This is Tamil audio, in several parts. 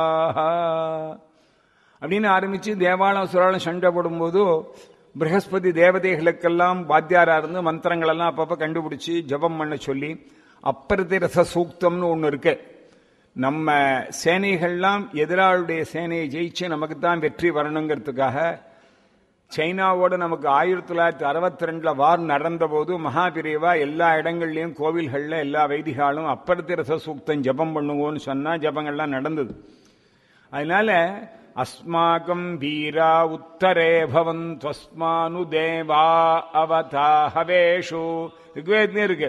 அப்படின்னு ஆரம்பிச்சு தேவாலம் சுராலம் சண்டை போடும்போது பிரகஸ்பதி தேவதைகளுக்கெல்லாம் வாத்தியாரா இருந்து மந்திரங்கள் எல்லாம் அப்பப்ப கண்டுபிடிச்சு ஜபம் பண்ண சொல்லி அப்பரதி ரச சூக்தம்னு ஒண்ணு இருக்கு நம்ம சேனைகள்லாம் எதிராளுடைய சேனையை ஜெயிச்சு நமக்கு தான் வெற்றி வரணுங்கிறதுக்காக சைனாவோட நமக்கு ஆயிரத்தி தொள்ளாயிரத்தி அறுபத்தி ரெண்டுல வார் நடந்த போது மகாபிரிவா எல்லா இடங்கள்லயும் கோவில்கள்ல எல்லா வைதிகாலும் அப்பரத்தி ரச சூக்தம் ஜபம் பண்ணுவோன்னு சொன்னா ஜபங்கள்லாம் நடந்தது அதனால அஸ்மாகம் வீரா உத்தரே பவன் துவஸ்மானு தேவா அவதா ஹவேஷு ரிக்வேத்னே இருக்கு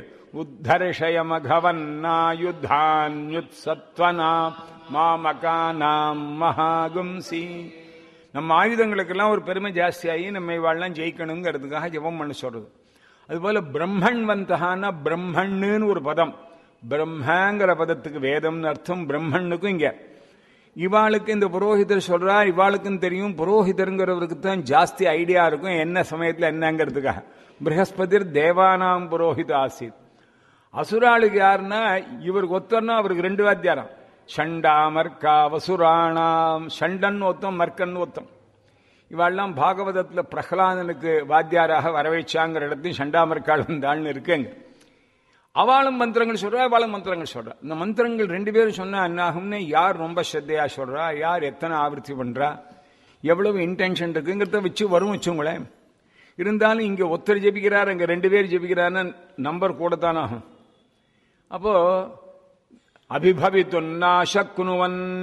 உத்தர்ஷயமகவன்னாயுத்தான்யுத் சத்வனா மாமகானாம் மகாகும்சி நம்ம ஆயுதங்களுக்கெல்லாம் ஒரு பெருமை ஜாஸ்தியாகி நம்ம இவாள்லாம் ஜெயிக்கணுங்கிறதுக்காக ஜெபம் பண்ண சொல்றது அதுபோல பிரம்மன் வந்தகான பிரம்மன்னு ஒரு பதம் பிரம்மங்கிற பதத்துக்கு வேதம்னு அர்த்தம் பிரம்மனுக்கும் இங்க இவாளுக்கு இந்த புரோஹிதர் சொல்றார் இவாளுக்கும் தெரியும் புரோஹிதருங்கிறவருக்கு தான் ஜாஸ்தி ஐடியா இருக்கும் என்ன சமயத்துல என்னங்கிறதுக்காக பிரகஸ்பதிர் தேவானாம் புரோஹித ஆசித் அசுராளுக்கு யாருன்னா இவருக்கு ஒத்தர்னா அவருக்கு ரெண்டு வாத்தியாரம் ஷண்டா மர்க்கா வசுராணாம் ஷண்டன் ஒத்தம் மர்க்கன் ஒத்தம் இவாள்லாம் பாகவதத்துல பிரகலாதனுக்கு வாத்தியாராக வரவைச்சாங்கிற இடத்தையும் ஷண்டாமர்காள் வந்தாள்னு இருக்குங்க அவளும் மந்திரங்கள் சொல்றா அவளும் மந்திரங்கள் சொல்றா இந்த மந்திரங்கள் ரெண்டு பேரும் சொன்னா என்னாகும்னு யார் ரொம்ப ஸ்ரத்தையா சொல்றா யார் எத்தனை ஆவர்த்தி பண்றா எவ்வளவு இன்டென்ஷன் இருக்குங்கிறத வச்சு வரும் வச்சுங்களேன் இருந்தாலும் இங்க ஒருத்தர் ஜெபிக்கிறார் அங்க ரெண்டு பேர் ஜெபிக்கிறாருன்னு நம்பர் கூட தான் ஆகும் அப்போ அபிபவித்துன்னா சக்குனுவன்